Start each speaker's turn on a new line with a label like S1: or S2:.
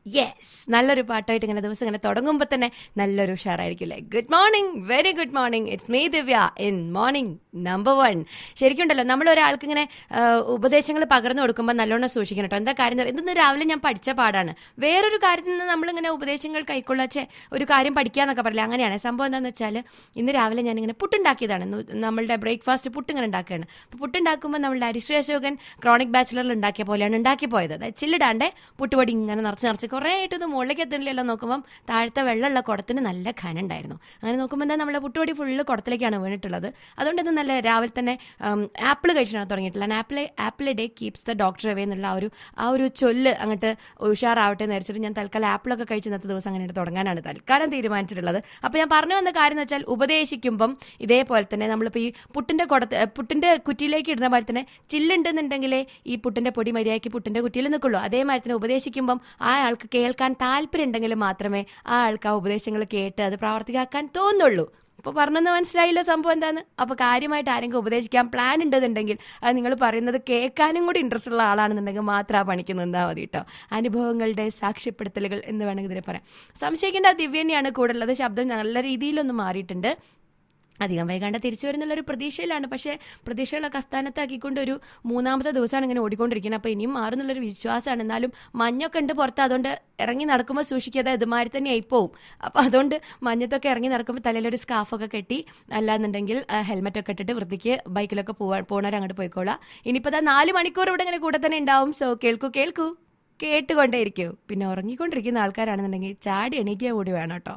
S1: yes നല്ലൊരു പാട്ടായിട്ട് ഇങ്ങനെ ദിവസം ഇങ്ങനെ തുടങ്ങുമ്പോൾ തന്നെ നല്ലൊരു ഉഷാറായിരിക്കും അല്ലേ good morning very good morning it's me Divya in morning number one ശരിക്കും ഉണ്ടല്ലോ നമ്മൾ ഒരാൾക്ക് ഇങ്ങനെ ഉപദേശങ്ങൾ പകർന്നു കൊടുക്കുമ്പോൾ നല്ലോണം സൂക്ഷിക്കണം കേട്ടോ എന്താ കാര്യം ഇന്ന് രാവിലെ ഞാൻ പഠിച്ച പാടാണ് വേറൊരു കാര്യത്തിൽ നിന്ന് നമ്മളിങ്ങനെ ഉപദേശങ്ങൾ കൈക്കൊള്ളാച്ച ഒരു കാര്യം പഠിക്കാന്നൊക്കെ പറയില്ല അങ്ങനെയാണ് സംഭവം എന്താണെന്ന് വെച്ചാൽ ഇന്ന് രാവിലെ ഞാനിങ്ങനെ പുട്ടുണ്ടാക്കിയതാണ് ഇന്ന് നമ്മളുടെ ബ്രേക്ക്ഫാസ്റ്റ് പുട്ട് ഇങ്ങനെ ഉണ്ടാക്കുകയാണ് അപ്പോൾ പുട്ടുണ്ടാക്കുമ്പോൾ നമ്മളുടെ അരിശ്രീ അശോകൻ ക്രോണിക് ബാച്ചിലറിൽ ഉണ്ടാക്കിയ പോലെയാണ് ഉണ്ടാക്കി പോയത് അതായത് ചില്ലിടാണ്ട് പുട്ടുപൊടി ഇങ്ങനെ നിറച്ച് നിറച്ച് കുറേ ആയിട്ട് ഇത് മുകളിലേക്ക് എത്തുന്നില്ലല്ലോ നോക്കുമ്പം താഴത്തെ വെള്ളമുള്ള കുടത്തിന് നല്ല ഖനം ഉണ്ടായിരുന്നു അങ്ങനെ നോക്കുമ്പോൾ എന്താ നമ്മളെ പുട്ടുപൊടി ഫുള്ള് കുടത്തിലേക്കാണ് വീണിട്ടുള്ളത് അതുകൊണ്ട് ഇത് നല്ല രാവിലെ തന്നെ ആപ്പിൾ കഴിച്ചിട്ടാണ് തുടങ്ങിയിട്ടുള്ളത് apple apple day keeps the doctor away എന്നുള്ള ആ ഒരു ആ ഒരു ചൊല്ല് അങ്ങോട്ട് ഉഷാറാവട്ടെ എന്ന് വെച്ചിട്ട് ഞാൻ തൽക്കാലം ആപ്പിളൊക്കെ കഴിച്ച് ഇന്നത്തെ ദിവസം അങ്ങനെ തുടങ്ങാനാണ് തൽക്കാലം തീരുമാനിച്ചിട്ടുള്ളത് അപ്പോൾ ഞാൻ പറഞ്ഞു വന്ന കാര്യം എന്ന് വെച്ചാൽ ഉപദേശിക്കുമ്പം ഇതേപോലെ തന്നെ നമ്മളിപ്പോൾ ഈ പുട്ടിൻ്റെ കുടത്ത് പുട്ടിൻ്റെ കുറ്റിയിലേക്ക് ഇടുന്ന പോലെ തന്നെ ചില്ലുണ്ടെന്നുണ്ടെങ്കിലേ ഈ പുട്ടിൻ്റെ പൊടി മര്യാദയ്ക്ക് പുട്ടിൻ്റെ കുറ്റിയിൽ നിൽക്കുള്ളൂ അതേമാതിരി തന്നെ ഉപദേശിക്കുമ്പം ആ ആൾക്ക് കേൾക്കാൻ താല്പര്യം ഉണ്ടെങ്കിൽ മാത്രമേ ആ ആൾക്ക് ആ ഉപദേശങ്ങൾ കേട്ട് അത് പ്രാവർത്തികമാക്കാൻ തോന്നുള്ളൂ അപ്പോൾ പറഞ്ഞെന്ന് മനസ്സിലായില്ല സംഭവം എന്താണ് അപ്പോൾ കാര്യമായിട്ട് ആരെങ്കിലും ഉപദേശിക്കാൻ പ്ലാൻ ഉണ്ടെന്നുണ്ടെങ്കിൽ അത് നിങ്ങൾ പറയുന്നത് കേൾക്കാനും കൂടി ഇൻട്രസ്റ്റ് ഉള്ള ആളാണെന്നുണ്ടെങ്കിൽ മാത്രം ആ പണിക്ക് നിന്നാൽ മതി കേട്ടോ അനുഭവങ്ങളുടെ സാക്ഷ്യപ്പെടുത്തലുകൾ എന്ന് വേണമെങ്കിൽ ഇതിനെ പറയാം സംശയിക്കേണ്ട ദിവ്യനെയാണ് കൂടെ ഉള്ളത് ശബ്ദം നല്ല രീതിയിലൊന്ന് മാറിയിട്ടുണ്ട് അധികം വൈകാണ്ട് തിരിച്ചു വരുന്നുള്ളൊരു പ്രതീക്ഷയിലാണ് പക്ഷേ പ്രതീക്ഷകളൊക്കെ അസ്ഥാനത്താക്കിക്കൊണ്ട് ഒരു മൂന്നാമത്തെ ദിവസമാണ് ഇങ്ങനെ ഓടിക്കൊണ്ടിരിക്കുന്നത് അപ്പോൾ ഇനിയും മാറുന്നുള്ളൊരു വിശ്വാസമാണ് എന്നാലും മഞ്ഞൊക്കെ ഉണ്ട് പുറത്ത് അതുകൊണ്ട് ഇറങ്ങി നടക്കുമ്പോൾ സൂക്ഷിക്കാതെ ഇതുമാതിരി തന്നെ ആയിപ്പോവും അപ്പോൾ അതുകൊണ്ട് മഞ്ഞത്തൊക്കെ ഇറങ്ങി നടക്കുമ്പോൾ തലയിലൊരു സ്കാഫൊക്കെ കെട്ടി അല്ലാന്നുണ്ടെങ്കിൽ ഹെൽമെറ്റൊക്കെ ഇട്ടിട്ട് വൃത്തിക്ക് ബൈക്കിലൊക്കെ പോവാൻ പോണവർ അങ്ങോട്ട് പോയിക്കോളാം ഇനിയിപ്പോൾ അതാ നാല് മണിക്കൂർ ഇവിടെ ഇങ്ങനെ കൂടെ തന്നെ ഉണ്ടാവും സോ കേൾക്കൂ കേൾക്കൂ കേട്ടുകൊണ്ടേയിരിക്കൂ പിന്നെ ഉറങ്ങിക്കൊണ്ടിരിക്കുന്ന ആൾക്കാരാണെന്നുണ്ടെങ്കിൽ ചാടി എണീക്കുക കൂടി വേണം കേട്ടോ